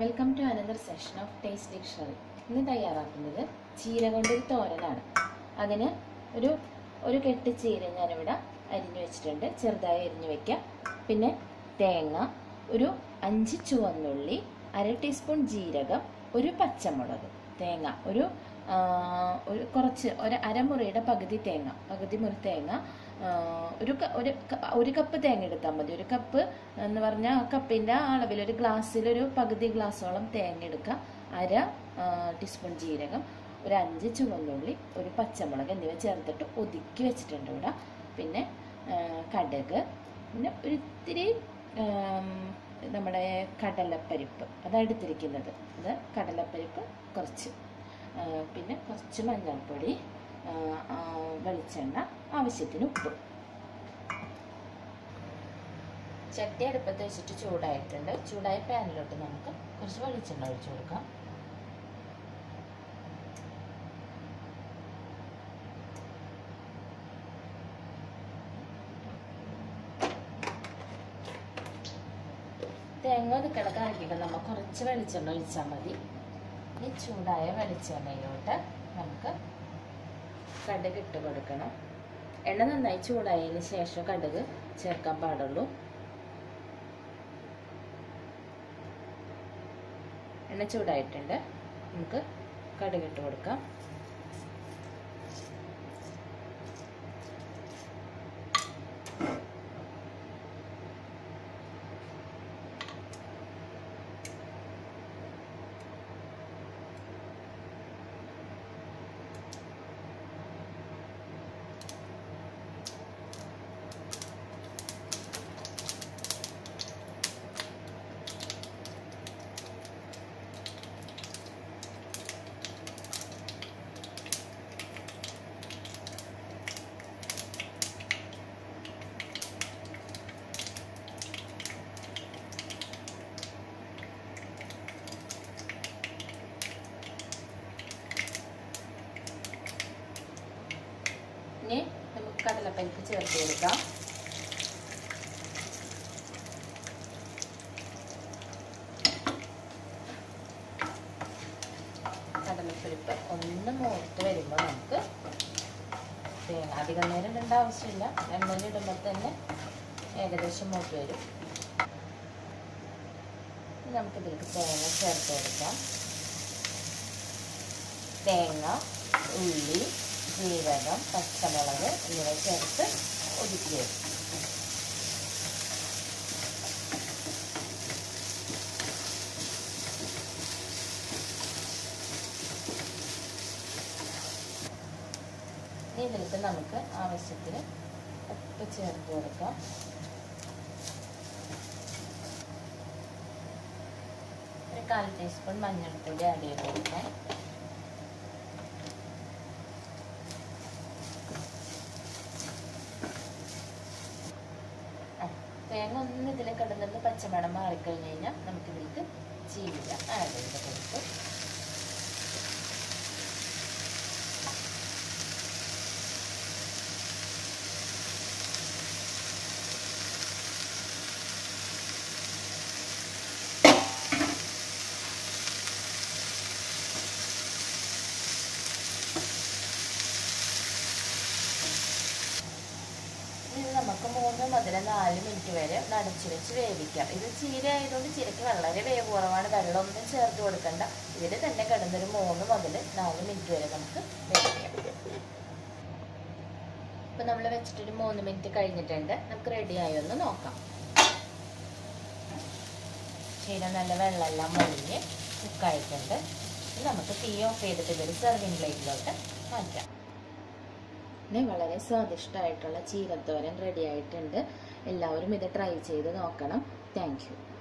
welcome to another session of taste dictionary ഇന്ന് തയ്യാറാക്കുന്നത് ചീര കൊണ്ടൊരു തോരനാണ് അതിന് ഒരു ഒരു കെട്ട് ചീര ഞാനിവിടെ അരിഞ്ഞു വെച്ചിട്ടുണ്ട് ചെറുതായി അരിഞ്ഞു വെക്കാം പിന്നെ തേങ്ങ ഒരു അഞ്ച് ചുവന്നുള്ളി അര ടീസ്പൂൺ ജീരകം ഒരു പച്ചമുളക് തേങ്ങ ഒരു ആ, ഒരു കുറച്ച് ഒരു അരമുറിയുടെ പകുതി തേങ്ങ പകുതി മുറി തേങ്ങ ആ, ഒരു ക- ഒരു ക- ഒരു കപ്പ് തേങ്ങ എടുത്താൽ മതി ഒരു കപ്പ് എന്ന് പറഞ്ഞാൽ ആ കപ്പിൻ്റെ അളവിൽ ഒരു ഗ്ലാസ്സിൽ ഒരു പകുതി ഗ്ലാസ്സോളം തേങ്ങ എടുക്കുക അര ആ, ടീസ്പൂൺ ജീരകം ഒരു അഞ്ച് ചുവന്നുള്ളി ഒരു പച്ചമുളക് എന്നിവ ചേർത്തിട്ട് ഒതുക്കി വെച്ചിട്ടുണ്ട് ഇവിടെ പിന്നെ ആ, കടുക് പിന്നെ ഒരു ഇത്തിരി ആം, നമ്മുടെ കടലപ്പരിപ്പ് അതാണ് എടുത്തിരിക്കുന്നത് അത് കടലപ്പരിപ്പ് കുറച്ച് ആ, പിന്നെ കുറച്ച് മഞ്ഞൾപ്പൊടി ആ, ആ, വെളിച്ചെണ്ണ ആവശ്യത്തിന് ഉപ്പ് ചട്ടി അടുപ്പത്ത് വെച്ചിട്ട് ചൂടായിട്ടുണ്ട് ചൂടായ പാനിലോട്ട് നമുക്ക് കുറച്ച് വെളിച്ചെണ്ണ ഒഴിച്ചു കൊടുക്കാം തേങ്ങ ഒതുക്കട കറക്കിയിട്ട് നമ്മൾ കുറച്ച് വെളിച്ചെണ്ണ ഒഴിച്ചാൽ മതി ഈ ചൂടായ വെളിച്ചെണ്ണയിലോട്ട് നമുക്ക് കടുക് ഇട്ട് കൊടുക്കണം എണ്ണ നന്നായി ചൂടായതിന് ശേഷം കടുക് ചേർക്കാൻ പാടുള്ളൂ എണ്ണ ചൂടായിട്ടുണ്ട് നമുക്ക് കടുക് ഇട്ട് കൊടുക്കാം ഇനി നമുക്ക് കടലപ്പരിപ്പ് ചേർത്ത് കൊടുക്കാം കടലപ്പരിപ്പ് ഒന്ന് മൂത്ത് വരുമ്പോൾ നമുക്ക് തേങ്ങ അധികം നേരം ഇടേണ്ട ആവശ്യമില്ല എണ്ണയിൽ ഇടുമ്പോൾ തന്നെ ഏകദേശം മൂത്ത് വരും ഇനി നമുക്കിതിലേക്ക് തേങ്ങ ചേർത്ത് കൊടുക്കാം തേങ്ങ ഉള്ളി ജീരകം പച്ചമുളക് എന്നിവ ചേർത്ത് ഒതുക്കി വെക്കും ഇനി ഇതിലേക്ക് നമുക്ക് ആവശ്യത്തിന് ഉപ്പ് ചേർത്ത് കൊടുക്കാം ഒരു കാൽ ടീസ്പൂൺ മഞ്ഞൾപ്പൊടി ആഡ് ചെയ്ത് കൊടുക്കാം ആ, തേങ്ങ ഒന്ന് ഇതിൽ കിടന്നിട്ട് പച്ചമണം മാറിക്കഴിഞ്ഞ് കഴിഞ്ഞാൽ നമുക്ക് ഇതിലേക്ക് ചീര ആഡ് ചെയ്ത് കൊടുക്കും ഇത് നമുക്ക് മൂന്ന് മുതൽ നാല് മിനിറ്റ് വരെ നനച്ചു വെച്ച് വേവിക്കാം ഇത് ചീര ആയതുകൊണ്ട് ചീരയ്ക്ക് വളരെ വേവ് കുറവാണ് വെള്ളമൊന്നും ചേർത്ത് കൊടുക്കണ്ട ഇതിൽ തന്നെ കിടന്നൊരു മൂന്ന് മുതൽ നാല് മിനിറ്റ് വരെ നമുക്ക് വേവിക്കാം ഇപ്പൊ നമ്മൾ വെച്ചിട്ടൊരു മൂന്ന് മിനിറ്റ് കഴിഞ്ഞിട്ടുണ്ട് നമുക്ക് റെഡി ആയോ എന്ന് നോക്കാം ചീര നല്ല വെള്ളമെല്ലാം മൊഴിഞ്ഞ് കുക്കായിട്ടുണ്ട് ഇനി നമുക്ക് തീ ഓഫ് ചെയ്തിട്ട് ഇതൊരു സെർവിങ് പ്ലേറ്റിലോട്ട് മാറ്റാം പിന്നെ വളരെ സ്വാദിഷ്ടമായിട്ടുള്ള ചീരത്തോരൻ റെഡി ആയിട്ടുണ്ട് എല്ലാവരും ഇത് ട്രൈ ചെയ്ത് നോക്കണം താങ്ക് യു